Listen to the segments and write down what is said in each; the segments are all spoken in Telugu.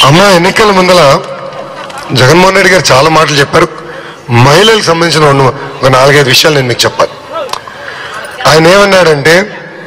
అమ్మ ఎన్నికల ముందల జగన్మోహన్ రెడ్డి గారు చాలా మాటలు చెప్పారు మహిళలకు సంబంధించిన ఉన్న ఒక నాలుగైదు విషయాలు నేను మీకు చెప్పాలి ఆయన ఏమన్నాడంటే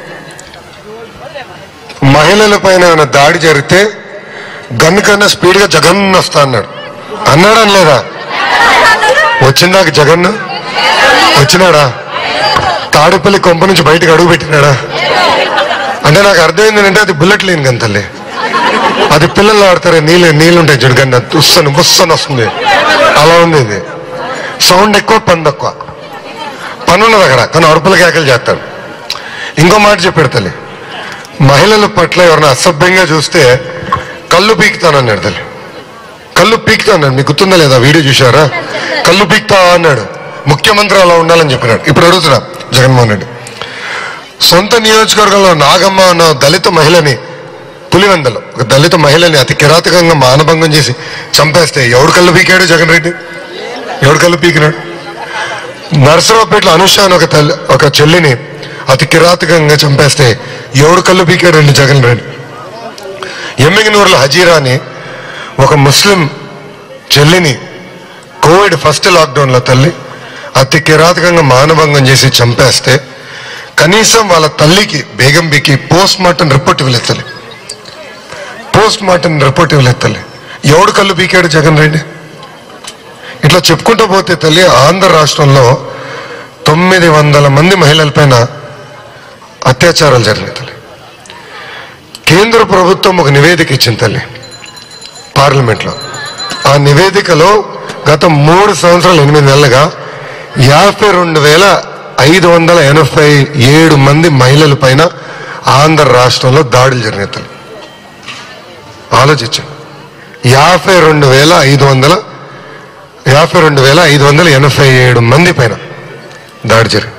మహిళల పైన ఏమైనా దాడి జరిగితే గన్ కన్నా స్పీడ్ గా జగన్ వస్తా అన్నాడు అన్నాడా లేదా వచ్చిందాక జగన్ వచ్చినాడా తాడేపల్లి కొంప నుంచి బయటకు అడుగు పెట్టినాడా అంటే నాకు అర్థమైంది అంటే అది బుల్లెట్ లేని గంతలే అది పిల్లలు ఆడతారే నీళ్ళు నీళ్ళు ఉంటాయి చూడు గన్న ఉස්සను బుස්සని వస్తుంది అలా ఉంది ఇది సౌండ్ ఎక్కువ పని తక్కువ పని ఉన్నది అక్కడ కానీ అరుపుల కేకలు చేస్తాడు ఇంకో మాట చెప్పాడు తల్లి మహిళల పట్ల ఎవరైనా అసభ్యంగా చూస్తే కళ్ళు పీకుతానన్నాడు తల్లి కళ్ళు పీకుతా అన్నాడు మీకు గుర్తుందా లేదా వీడియో చూసారా కళ్ళు పీకుతా అన్నాడు ముఖ్యమంత్రి అలా ఉండాలని చెప్పినాడు ఇప్పుడు అడుగుతున్నా జగన్మోహన్ రెడ్డి సొంత నియోజకవర్గంలో నాగమ్మ అన్న దళిత మహిళని పులివెందలో ఒక దళిత మహిళని అతి కిరాతకంగా మానభంగం చేసి చంపేస్తే ఎవడు కళ్ళు పీకాడు జగన్ రెడ్డి ఎవడు కళ్ళు పీకినాడు నరసరావుపేటలో అనుష అని ఒక తల్లి ఒక చెల్లిని అతి కిరాతకంగా చంపేస్తే ఎవడు కళ్ళు పీకాడండి జగన్ రెడ్డి ఎమ్మిగినూరులో హజీరాని ఒక ముస్లిం చెల్లిని కోవిడ్ ఫస్ట్ లాక్డౌన్లో తల్లి అతి కిరాతకంగా మానభంగం చేసి చంపేస్తే కనీసం వాళ్ళ తల్లికి బేగంబికి పోస్ట్ మార్టం రిపోర్ట్ ఇవ్వలేదు తల్లి పోస్ట్ మార్టం రిపోర్ట్ ఇవ్వలేదు తల్లి ఎవడు కళ్ళు పీకాడు జగన్ రెడ్డి ఇట్లా చెప్పుకుంటూ పోతే తల్లి ఆంధ్ర రాష్ట్రంలో తొమ్మిది వందల మంది మహిళలపైన అత్యాచారాలు జరిగినాయి తల్లి కేంద్ర ప్రభుత్వం ఒక నివేదిక ఇచ్చింది తల్లి పార్లమెంట్లో ఆ నివేదికలో గత మూడు సంవత్సరాలు ఎనిమిది నెలలుగా యాభై రెండు వేల ఐదు వందల ఎనభై ఏడు మంది మహిళల పైన ఆంధ్ర రాష్ట్రంలో దాడులు జరిగినాయి తల్లి ఆలోచించండి యాభై రెండు వేల ఐదు వందల యాభై రెండు వేల ఐదు వందల ఎనభై ఏడు మంది పైన దాడి జరిగింది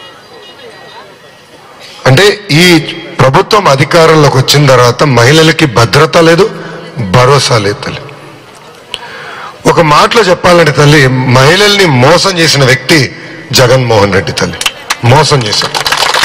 అంటే ఈ ప్రభుత్వం అధికారంలోకి వచ్చిన తర్వాత మహిళలకి భద్రత లేదు భరోసా లేదు తల్లి ఒక మాటలో చెప్పాలంటే తల్లి మహిళల్ని మోసం చేసిన వ్యక్తి జగన్మోహన్ రెడ్డి తల్లి మోసం చేశాడు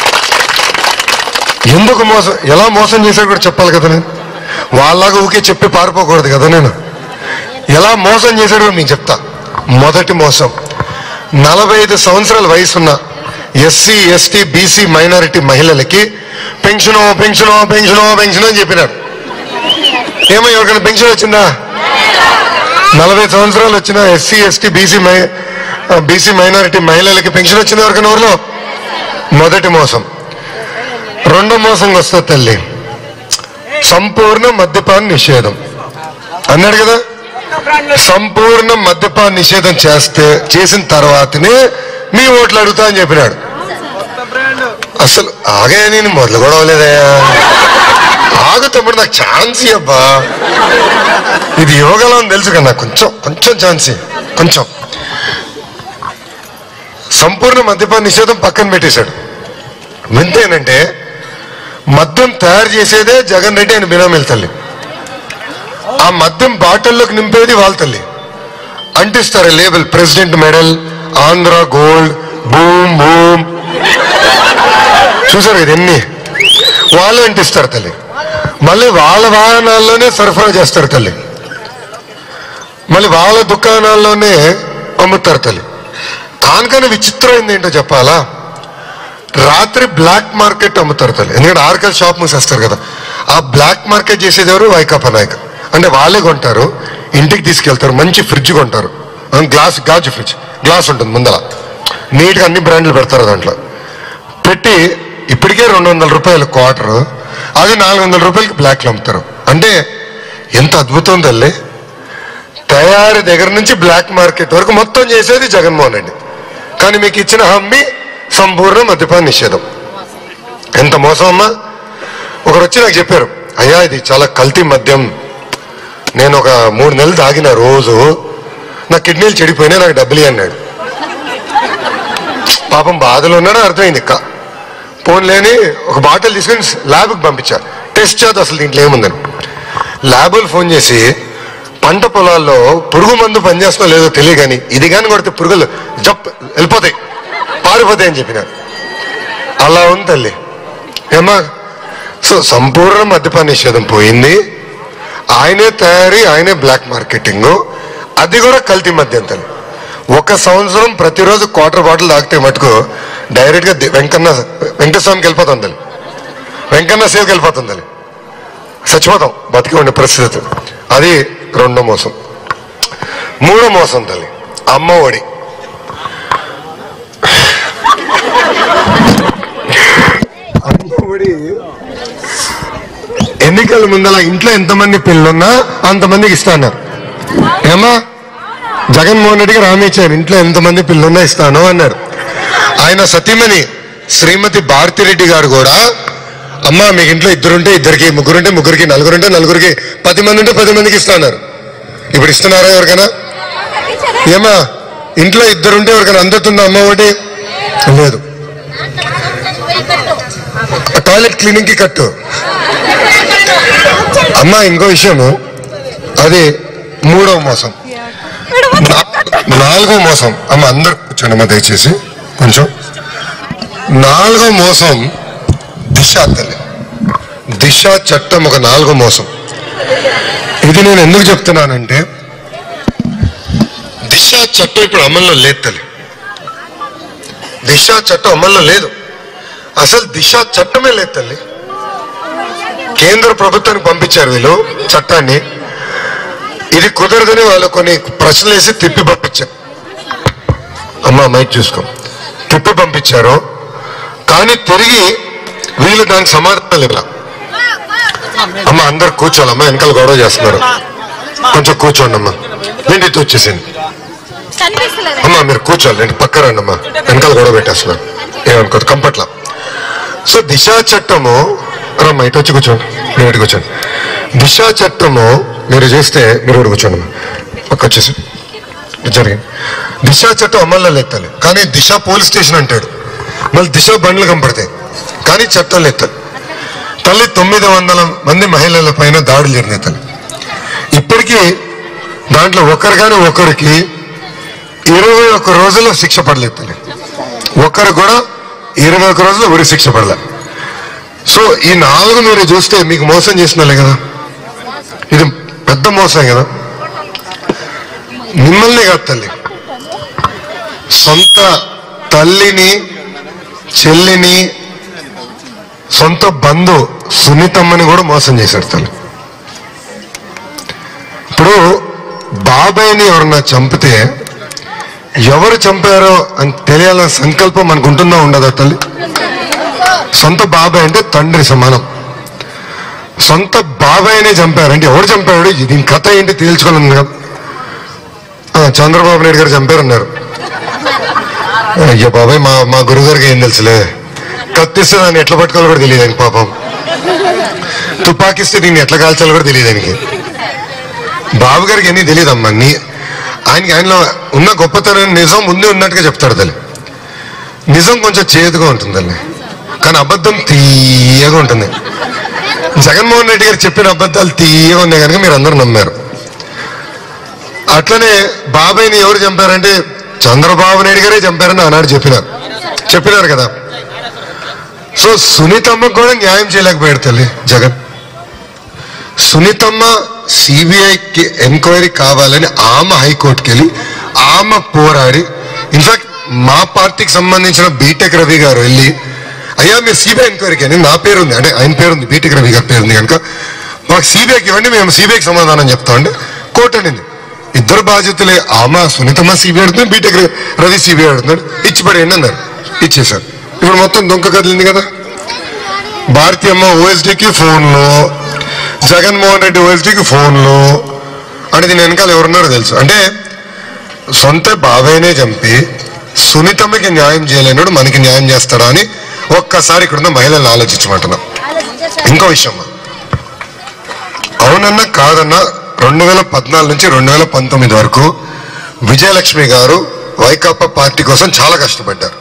ఎందుకు మోసం ఎలా మోసం చేశాడు కూడా చెప్పాలి కదా నేను వాళ్ళగా ఊకే చెప్పి పారిపోకూడదు కదా నేను ఎలా మోసం చేశాడో మీకు చెప్తా మొదటి మోసం నలభై ఐదు సంవత్సరాల వయసున్న ఎస్సీ ఎస్టీ బీసీ మైనారిటీ మహిళలకి పెన్షన్ పెన్షన్ పెన్షన్ పెన్షన్ అని చెప్పినాడు ఏమో ఎవరికైనా పెన్షన్ వచ్చిందా నలభై సంవత్సరాలు వచ్చిన SC ST BC my BC minority మహిళలకి పెన్షన్ వచ్చింది ఎవరికైనా ఊర్లో మొదటి మోసం రెండో మోసం వస్తుంది తల్లి సంపూర్ణ మద్యపాన నిషేధం అన్నాడు కదా సంపూర్ణ మద్యపాన నిషేధం చేస్తే చేసిన తర్వాతనే మీ ఓట్లు అడుగుతా అని చెప్పినాడు అసలు ఆగే నేను మొదలు కూడా అవ్వలేదయ్యా ఆగు తమ్ముడు నాకు ఛాన్స్ అబ్బా ఇది యోగాలో అని తెలుసు కదా నాకు కొంచెం కొంచెం ఛాన్స్ ఇయ్యి. కొంచెం సంపూర్ణ మద్యపాన నిషేధం పక్కన పెట్టేశాడు వింతేనంటే మద్యం తయారు చేసేదే జగన్ రెడ్డి ఆయన బినామీల తల్లి ఆ మద్యం బాటిల్లోకి నింపేది వాళ్ళ తల్లి అంటిస్తారు label president medal Andhra gold boom boom చూసారు ఇది ఎన్ని వాళ్ళే అంటిస్తారు తల్లి మళ్ళీ వాళ్ళ వాహనాల్లోనే సరఫరా చేస్తారు తల్లి మళ్ళీ వాళ్ళ దుకాణాల్లోనే అమ్ముతారు తల్లి కానుకని విచిత్రమైంది ఏంటో చెప్పాలా రాత్రి బ్లాక్ మార్కెట్ అమ్ముతారు తల్లి ఎందుకంటే ఆర్కల్ షాప్ మూసేస్తారు కదా ఆ బ్లాక్ మార్కెట్ చేసేది ఎవరు వైకాపా నాయక అంటే వాళ్ళే కొంటారు ఇంటికి తీసుకెళ్తారు మంచి ఫ్రిడ్జ్ కొంటారు ఆ, గ్లాస్ గాజు ఫ్రిడ్జ్ గ్లాస్ ఉంటుంది ముందల నీట్గా అన్ని బ్రాండ్లు పెడతారు దాంట్లో పెట్టి ఇప్పటికే రెండు వందల రూపాయలు క్వార్టర్ అది నాలుగు వందల రూపాయలకి బ్లాక్లో అమ్ముతారు అంటే ఎంత అద్భుతం తల్లి తయారీ దగ్గర నుంచి బ్లాక్ మార్కెట్ వరకు మొత్తం చేసేది జగన్మోహన్ రెడ్డి కానీ మీకు ఇచ్చిన హామీ సంపూర్ణ మద్యపాన నిషేధం ఎంత మోసం అమ్మా ఒకరు వచ్చి నాకు చెప్పారు అయ్యా ఇది చాలా కల్తీ మద్యం నేను ఒక మూడు నెలలు తాగిన రోజు నా కిడ్నీలు చెడిపోయినా నాకు డబ్బులు ఇయ్యి" అన్నాడు పాపం బాధలో ఉన్నాడో అర్థమైంది ఇక్క పోన్లేని ఒక బాటిల్ తీసుకొని ల్యాబ్కి పంపించా టెస్ట్ చేద్దాం అసలు దీంట్లో ఏముందని ల్యాబులు ఫోన్ చేసి పంట పొలాల్లో పురుగు మందు పనిచేస్తుందో లేదో తెలియగాని ఇది కానీ కొడితే పురుగులు జప్ వెళ్ళిపోతాయి పారిపోతాయి అని చెప్పినారు అలా ఉంది తల్లి ఏమా సో సంపూర్ణ మద్యపాన నిషేధం పోయింది ఆయనే తయారీ ఆయనే బ్లాక్ మార్కెటింగ్ అది కూడా కల్తీ మద్యం తల్లి ఒక సంవత్సరం ప్రతిరోజు క్వార్టర్ బాటిల్ తాగితే మటుకు డైరెక్ట్ గా ది- వెంకన్న వెంకటస్వామికి వెళ్ళిపోతాం తల్లి వెంకన్న సేవకి వెళ్ళిపోతుంది తల్లి చచ్చిపోతాం బతికి ఉండే పరిస్థితి అది రెండో మోసం మూడో మోసం తల్లి అమ్మ ఒడి అమ్మ ఒడి ఎన్నికల ముందల ఇంట్లో ఎంతమంది పిల్లలున్నా అంతమందికి ఇస్తాన్నారు ఏమా జగన్మోహన్ రెడ్డికి హామీ ఇచ్చారు ఇంట్లో ఎంతమంది పిల్లలున్నా ఇస్తాను అన్నారు ఆయన సతీమణి శ్రీమతి భారతిరెడ్డి గారు కూడా అమ్మా మీకు ఇంట్లో ఇద్దరుంటే ఇద్దరికి ముగ్గురుంటే ముగ్గురికి నలుగురుంటే నలుగురికి పది మంది ఉంటే పది మందికి ఇస్తున్నారు ఇప్పుడు ఇస్తున్నారా ఎవరికైనా ఏమా ఇంట్లో ఇద్దరుంటే ఎవరికైనా అందుతుందా అమ్మ ఒకటి లేదు టాయిలెట్ క్లీనింగ్ కి కట్టు అమ్మ ఇంకో విషయము అది మూడవ మోసం నా- నాలుగో మోసం అమ్మ అందరు కూర్చోండి అమ్మ దయచేసి కొంచెం నాలుగో మోసం దిశ తల్లి దిశ చట్టం ఒక నాలుగో మోసం ఇది నేను ఎందుకు చెప్తున్నానంటే దిశ చట్టం ఇప్పుడు అమల్లో లేదు తల్లి దిశ చట్టం అమల్లో లేదు అసలు దిశ చట్టమే లేదు తల్లి కేంద్ర ప్రభుత్వానికి పంపించారు వీళ్ళు చట్టాన్ని ఇది కుదరదని వాళ్ళు కొన్ని ప్రశ్నలు వేసి తిప్పి పంపించారు అమ్మ మైక్ చూసుకో తిప్పి పంపించారు కానీ తిరిగి వీళ్ళు దానికి సమాధానం ఇవ్వాల అమ్మ అందరు కూర్చోవాలి అమ్మ వెనకాల గొడవ చేస్తున్నారు కొంచెం కూర్చోండి అమ్మా నేను ఇటు వచ్చేసింది కనిపిస్తలేదు అమ్మా మీరు కూర్చోవాలి నేను పక్క రండి అమ్మా వెనకాల గొడవ పెట్టేస్తున్నాను ఏమనుకోదు కంపట్ల సో దిశా చట్టము రమ్మ ఇటు వచ్చి కూర్చోండి మీరు ఇటు కూర్చోండి దిశా చట్టము మీరు చేస్తే మీరు ఇటు కూర్చోండి అమ్మా పక్క వచ్చేసి ఇది జరిగింది దిశా చట్టం అమల్లో లెత్తాలి కానీ దిశ పోలీస్ స్టేషన్ అంటాడు మళ్ళీ దిశ బండ్లు కనపడతాయి కానీ చట్టం లెత్తాలి తల్లి తొమ్మిది వందల మంది మహిళల పైన దాడులు జరిగినాయి తల్లి ఇప్పటికీ దాంట్లో ఒకరు కానీ ఒకరికి ఇరవై ఒక్క రోజుల్లో శిక్ష పడలేదు తల్లి ఒక్కరు కూడా ఇరవై ఒక్క రోజుల్లో ఉరి శిక్ష పడలే సో ఈ నాలుగు మీరు చూస్తే మీకు మోసం చేసినాలే కదా ఇది పెద్ద మోసం కదా మిమ్మల్ని కాదు తల్లి సొంత తల్లిని చెల్లిని సొంత బంధు సునీతమ్మని కూడా మోసం చేశాడు తల్లి ఇప్పుడు బాబాయ్ని ఎవరన్నా చంపితే ఎవరు చంపారో అని తెలియాలన్న సంకల్పం మనకు ఉంటుందా ఉండదా తల్లి సొంత బాబాయ్ అంటే తండ్రి సమానం సొంత బాబాయ్నే చంపారంటే ఎవరు చంపాడు దీని కథ ఏంటి తేల్చుకోవాలి కదా ఆ, చంద్రబాబు నాయుడు గారు చంపారన్నారు అయ్యో బాబాయ్ మా మా గురుగారికి ఏం తెలుసులే కత్తిస్తే దాన్ని ఎట్లా పట్టుకోవాలో కూడా తెలియదు ఆయనకి పాపం తుపాకిస్తే దీన్ని ఎట్లా కాల్చాలో కూడా తెలియదు ఆయనకి బాబు గారికి ఎన్ని తెలియదమ్మా నీ ఆయనకి ఆయనలో ఉన్న గొప్పతనం నిజం ముందే ఉన్నట్టుగా చెప్తాడు తల్లి నిజం కొంచెం చేదుగా ఉంటుంది తల్లి కానీ అబద్ధం తీయగా ఉంటుంది జగన్మోహన్ రెడ్డి గారు చెప్పిన అబద్ధాలు తీయగా ఉన్నాయి కనుక మీరు అందరూ నమ్మారు అట్లనే బాబాయ్ని ఎవరు చంపారంటే చంద్రబాబు నాయుడు గారే చంపారని ఆనాడు చెప్పినారు చెప్పినారు కదా సో సునీతమ్మకు కూడా న్యాయం చేయలేకపోయాడు తల్లి జగన్ సునీతమ్మ సిబిఐకి ఎంక్వైరీ కావాలని ఆమె హైకోర్టుకి వెళ్ళి ఆమె పోరాడి ఇన్ఫాక్ట్ మా పార్టీకి సంబంధించిన బీటెక్ రవి గారు వెళ్ళి అయ్యా మీరు సిబిఐ ఎంక్వైరీకి అని నా పేరు ఉంది అంటే ఆయన పేరు ఉంది బీటెక్ రవి గారి పేరు ఉంది కనుక మాకు సిబిఐకి ఇవ్వండి మేము సిబిఐకి సమాధానం చెప్తామండి కోర్టు అనింది ఇద్దరు బాధ్యతలే ఆమె సునీతమ్మ సిబిఐ అడుగుతుంది బీటెక్ రవి సిబిఐ అడుగుతున్నాడు ఇచ్చి పడేయండి అన్నారు ఇచ్చేశారు ఇప్పుడు మొత్తం దొంగ కదిలింది కదా భారతీయ అమ్మ ఓఎస్డీకి ఫోన్లు జగన్మోహన్ రెడ్డి ఓఎస్డీకి ఫోన్లు అంటే దీని వెనకాల ఎవరున్నారో తెలుసు అంటే సొంత బాబాయ్నే చంపి సునీతమ్మకి న్యాయం చేయలేనుడు మనకి న్యాయం చేస్తాడా అని ఒక్కసారి ఇక్కడున్న మహిళలను ఆలోచించమంటున్నాం ఇంకో విషయం అమ్మా. అవునన్నా కాదన్నా రెండు వేల పద్నాలుగు నుంచి రెండు వేల పంతొమ్మిది వరకు విజయలక్ష్మి గారు వైకాపా పార్టీ కోసం చాలా కష్టపడ్డారు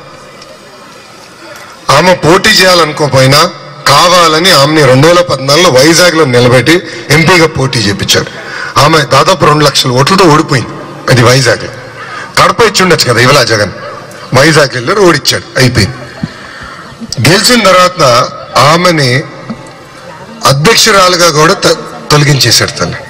ఆమె పోటీ చేయాలనుకోపోయినా కావాలని ఆమెని రెండు వేల పద్నాలుగులో వైజాగ్ లో నిలబెట్టి ఎంపీగా పోటీ చేపించారు ఆమె దాదాపు రెండు లక్షల ఓట్లతో ఓడిపోయింది అది వైజాగ్ లో కడప ఇచ్చి ఉండొచ్చు కదా ఇవలా జగన్ వైజాగ్ వెళ్ళి ఓడిచ్చాడు అయిపోయింది గెలిచిన తర్వాత ఆమెని అధ్యక్షురాలుగా కూడా త- తొలగించేశాడు తల్లి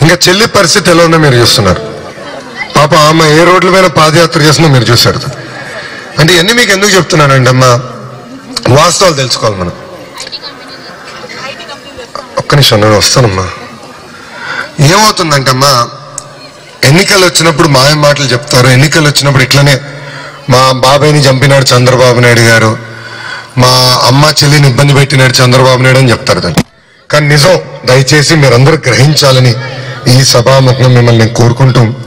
ఇంకా చెల్లి పరిస్థితి ఎలా ఉందో మీరు చూస్తున్నారు పాప ఆమె ఏ రోడ్ల మీద పాదయాత్ర చేసినా మీరు చూశారు అంటే ఇవన్నీ మీకు ఎందుకు చెప్తున్నానండి అమ్మా వాస్తవాలు తెలుసుకోవాలి మనం ఒక్క నిమిషం నేను వస్తానమ్మా ఏమవుతుందంటే అమ్మా ఎన్నికలు వచ్చినప్పుడు మాయ మాటలు చెప్తారు ఎన్నికలు వచ్చినప్పుడు ఇట్లనే మా బాబాయ్ని చంపినాడు చంద్రబాబు నాయుడు గారు మా అమ్మ చెల్లిని ఇబ్బంది పెట్టినాడు చంద్రబాబు నాయుడు అని చెప్తారు దాన్ని కానీ నిజం దయచేసి మీరందరూ గ్రహించాలని ఈ సభాముఖం మిమ్మల్ని నేను కోరుకుంటూ